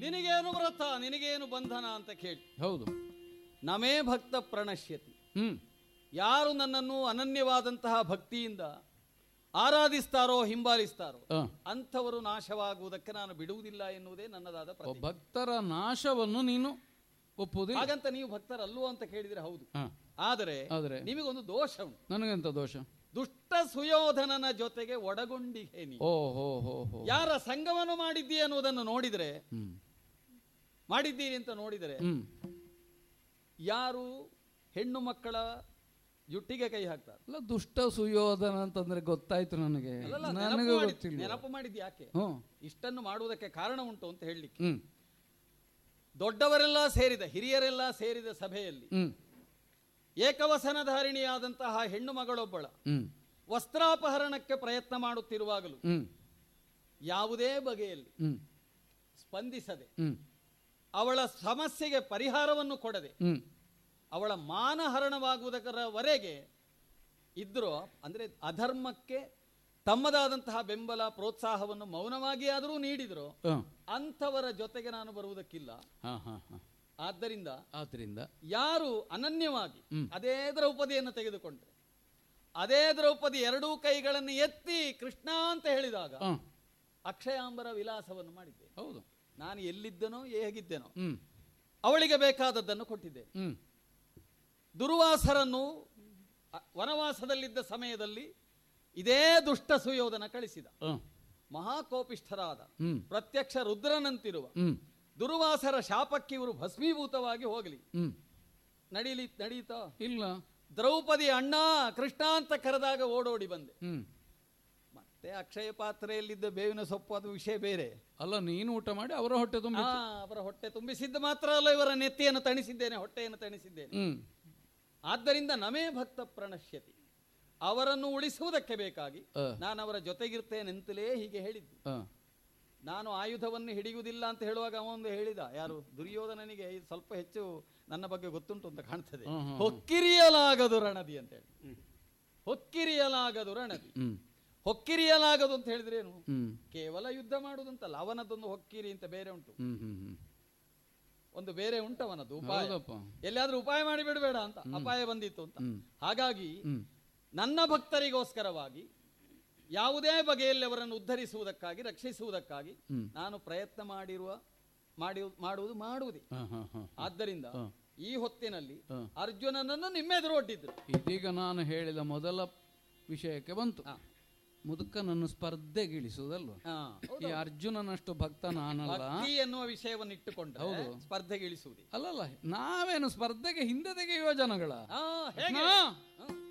ನಿನಗೇನು ವ್ರತ ನಿನಗೇನು ಬಂಧನ ಅಂತ ಕೇಳಿ ಹೌದು ನಮೇ ಭಕ್ತ ಪ್ರಣಶ್ಯತಿ ಹ್ಮ್ ಯಾರು ನನ್ನನ್ನು ಅನನ್ಯವಾದಂತಹ ಭಕ್ತಿಯಿಂದ ಆರಾಧಿಸ್ತಾರೋ ಹಿಂಬಾಲಿಸ್ತಾರೋ ಆ. ಅಂಥವರು ನಾಶವಾಗುವುದಕ್ಕೆ ನಾನು ಬಿಡುವುದಿಲ್ಲ ಎನ್ನುವುದೇ ನನ್ನದಾದ ಓ, ಪ್ರತಿ ಭಕ್ತರ ನಾಶವನ್ನು ನೀನು ಒಪ್ಪುವುದಿಲ್ಲ ಹಾಗಂತ ನೀವು ಭಕ್ತರಲ್ವೋ ಅಂತ ಕೇಳಿದ್ರೆ ಹೌದು ಹಾ ಆದರೆ ಆದರೆ ನಿಮಗೊಂದು ದೋಷ ಉಂಟು ನನಗೆಂತ ದೋಷ ದುಷ್ಟ ಸುಯೋಧನನ ಜೊತೆಗೆ ಒಡಗೊಂಡಿಹೆ ನೀ ಓ ಹೋ ಹೋ ಹೋ ಯಾರ ಸಂಗಮವನ್ನು ಮಾಡಿದ್ದೀ ಅನ್ನುವುದನ್ನು ನೋಡಿದರೆ ಹ್ಮ್ ಮಾಡಿದ್ದೀರಿ ಅಂತ ನೋಡಿದರೆ ಹ್ಮ್ ಯಾರು ಹೆಣ್ಣು ಮಕ್ಕಳ ಜುಟ್ಟಿಗೆ ಕೈ ಹಾಕ್ತಾರೆ ಅಲ್ಲ ದುಷ್ಟ ಸುಯೋಧನ ಅಂತಂದ್ರೆ ಗೊತ್ತಾಯ್ತು ನನಗೆ ಅಲ್ಲಲ್ಲ, ನನಗೂ ನೆನಪು ಮಾಡಿ- ಗೊತ್ತಿಲ್ಲ ನೆನಪು ಮಾಡಿದ್ದು ಯಾಕೆ ಹ್ಮ್ ಇಷ್ಟನ್ನು ಮಾಡುವುದಕ್ಕೆ ಕಾರಣ ಉಂಟು ಅಂತ ಹೇಳಲಿಕ್ಕೆ ಹ್ಮ್ ದೊಡ್ಡವರೆಲ್ಲ ಸೇರಿದ ಹಿರಿಯರೆಲ್ಲ ಸೇರಿದ ಸಭೆಯಲ್ಲಿ ಹ್ಮ್ ಏಕವಸನಧಾರಿಣಿಯಾದಂತಹ ಹೆಣ್ಣು ಮಗಳೊಬ್ಬಳ ಹ್ಮ್ ವಸ್ತ್ರಾಪಹರಣಕ್ಕೆ ಪ್ರಯತ್ನ ಮಾಡುತ್ತಿರುವಾಗಲೂ ಹ್ಮ್ ಯಾವುದೇ ಬಗೆಯಲ್ಲಿ ಹ್ಮ್ ಸ್ಪಂದಿಸದೆ ಹ್ಮ್ ಅವಳ ಸಮಸ್ಯೆಗೆ ಪರಿಹಾರವನ್ನು ಕೊಡದೆ ಹ್ಮ್ ಅವಳ ಮಾನಹರಣವಾಗುವುದರವರೆಗೆ ಇದ್ರೋ ಅಂದ್ರೆ ಅಧರ್ಮಕ್ಕೆ ತಮ್ಮದಾದಂತಹ ಬೆಂಬಲ ಪ್ರೋತ್ಸಾಹವನ್ನು ಮೌನವಾಗಿ ಆದರೂ ನೀಡಿದ್ರು ಹ. ಅಂಥವರ ಜೊತೆಗೆ ನಾನು ಬರುವುದಕ್ಕಿಲ್ಲ ಹಾ ಹಾ ಹಾ ಆದ್ದರಿಂದ ಆದ್ರಿಂದ ಯಾರು ಅನನ್ಯವಾಗಿ ಹ್ಮ್. ಅದೇ ದ್ರೌಪದಿಯನ್ನು ತೆಗೆದುಕೊಂಡ್ರೆ ಅದೇ ದ್ರೌಪದಿ ಎರಡೂ ಕೈಗಳನ್ನು ಎತ್ತಿ ಕೃಷ್ಣ ಅಂತ ಹೇಳಿದಾಗ ಹ. ಅಕ್ಷಯಾಂಬರ ವಿಲಾಸವನ್ನು ಮಾಡಿದ್ದೆ ಹೌದು ನಾನು ಎಲ್ಲಿದ್ದನೋ ಹೇಗಿದ್ದೇನೋ ಹ್ಮ್ ಅವಳಿಗೆ ಬೇಕಾದದ್ದನ್ನು ಕೊಟ್ಟಿದ್ದೆ ಹ್ಮ್ ದುರ್ವಾಸರನ್ನು ಅ- ವನವಾಸದಲ್ಲಿದ್ದ ಸಮಯದಲ್ಲಿ ಇದೇ ದುಷ್ಟ ಸುಯೋಧನ ಕಳಿಸಿದ ಹ. ಮಹಾಕೋಪಿಷ್ಠರಾದ ಹ್ಮ್ ಪ್ರತ್ಯಕ್ಷ ರುದ್ರನಂತಿರುವ ಹ್ಮ್ ದುರ್ವಾಸರ ಶಾಪಕ್ಕೆ ಇವರು ಭಸ್ಮೀಭೂತವಾಗಿ ಹೋಗಲಿ ಹ್ಮ್ ನಡೀಲಿ ನಡೀತಾ ಇಲ್ಲ ದ್ರೌಪದಿ ಅಣ್ಣ ಕೃಷ್ಣ ಅಂತ ಕರೆದಾಗ ಓಡೋಡಿ ಬಂದೆ ಹ್ಮ್ ಮತ್ತೆ ಅಕ್ಷಯ ಪಾತ್ರೆಯಲ್ಲಿದ್ದ ಬೇವಿನ ಸೊಪ್ಪು ಅದು ವಿಷಯ ಬೇರೆ ಅಲ್ಲ ನೀನು ಊಟ ಮಾಡಿ ಅವರ ಹೊಟ್ಟೆ ತುಂಬಿ ಆ ಅವರ ಹೊಟ್ಟೆ ತುಂಬಿಸಿದ್ದು ಮಾತ್ರ ಅಲ್ಲ ಇವರ ನೆತ್ತಿಯನ್ನು ತಣಿಸಿದ್ದೇನೆ ಹೊಟ್ಟೆಯನ್ನು ತಣಿಸಿದ್ದೇನೆ ಹ್ಮ್ ಆದ್ದರಿಂದ ನಮೇ ಭಕ್ತ ಪ್ರಣಶ್ಯತಿ ಅವರನ್ನು ಉಳಿಸುವುದಕ್ಕೆ ಬೇಕಾಗಿ ಆ. ನಾನು ಅವರ ಜೊತೆಗಿರ್ತೇನೆಂತಲೇ ಹೀಗೆ ಹೇಳಿದ್ದು ಹ. ನಾನು ಆಯುಧವನ್ನು ಹಿಡಿಯುವುದಿಲ್ಲ ಅಂತ ಹೇಳುವಾಗ ಅವನೊಂದು ಹೇಳಿದ ಯಾರು ದುರ್ಯೋಧನನಿಗೆ ಇದು ಸ್ವಲ್ಪ ಹೆಚ್ಚು ನನ್ನ ಬಗ್ಗೆ ಗೊತ್ತುಂಟು ಅಂತ ಕಾಣ್ತದೆ ಹ್ಮ್, ಹ್ಮ್. ಹೊಕ್ಕಿರಿಯಲಾಗದು ರಣದಿ ಅಂತ ಹೇಳಿ ಹೊಕ್ಕಿರಿಯಲಾಗದು ರಣದಿ ಹ್ಮ್ ಹೊಕ್ಕಿರಿಯಲಾಗದು ಅಂತ ಹೇಳಿದ್ರೆ ಏನು ಹ್ಮ್ ಕೇವಲ ಯುದ್ಧ ಮಾಡುವುದಂತಲ್ಲ ಅವನದೊಂದು ಹೊಕ್ಕಿರಿ ಅಂತ ಬೇರೆ ಉಂಟು ಹ್ಮ್ ಹ್ಮ್ ಹ್ಮ್ ಒಂದು ಬೇರೆ ಉಂಟು ಅವನದ್ದು ಉಪಾಯ ಹೌದಪ್ಪ ಎಲ್ಲಿಯಾದ್ರೂ ಉಪಾಯ ಮಾಡಿ ಬಿಡಬೇಡ ಅಂತ ಅಪಾಯ ಬಂದಿತ್ತು ಅಂತ ಹ್ಮ್. ಹಾಗಾಗಿ ಹ್ಮ್ ನನ್ನ ಭಕ್ತರಿಗೋಸ್ಕರವಾಗಿ ಯಾವುದೇ ಬಗೆಯಲ್ಲಿ ಅವರನ್ನು ಉದ್ಧರಿಸುವುದಕ್ಕಾಗಿ ರಕ್ಷಿಸುವುದಕ್ಕಾಗಿ ಹ್ಮ್. ನಾನು ಪ್ರಯತ್ನ ಮಾಡಿರುವ ಮಾಡಿ ಮಾಡುವುದು ಮಾಡುವುದೇ ಹ, ಹ, ಹ. ಆದ್ದರಿಂದ ಹ. ಈ ಹೊತ್ತಿನಲ್ಲಿ ಹ. ಅರ್ಜುನನನ್ನು ನಿಮ್ಮೆದುರು ಒಡ್ಡಿದ್ರು ಇದೀಗ ನಾನು ಹೇಳಿದ ಮೊದಲ ವಿಷಯಕ್ಕೆ ಬಂತು ಹ. ಮುದುಕನನ್ನು ಸ್ಪರ್ಧೆಗಿಳಿಸುವುದಲ್ವ ಹಾ, ಈ ಅರ್ಜುನನಷ್ಟು ಭಕ್ತ ನಾನಲ್ಲ ಭಕ್ತಿ ಎನ್ನುವ ವಿಷಯವನ್ನು ಇಟ್ಟುಕೊಂಡು ಹೌದು. ಸ್ಪರ್ಧೆಗೆ ಇಳಿಸುವುದೇ ಅಲ್ಲಲ್ಲ ನಾವೇನು ಸ್ಪರ್ಧೆಗೆ ಹಿಂದೆ ತೆಗೆಯುವ ಜನಗಳ ಆ, ಹೇಗೆ ಹಾ. ಹ.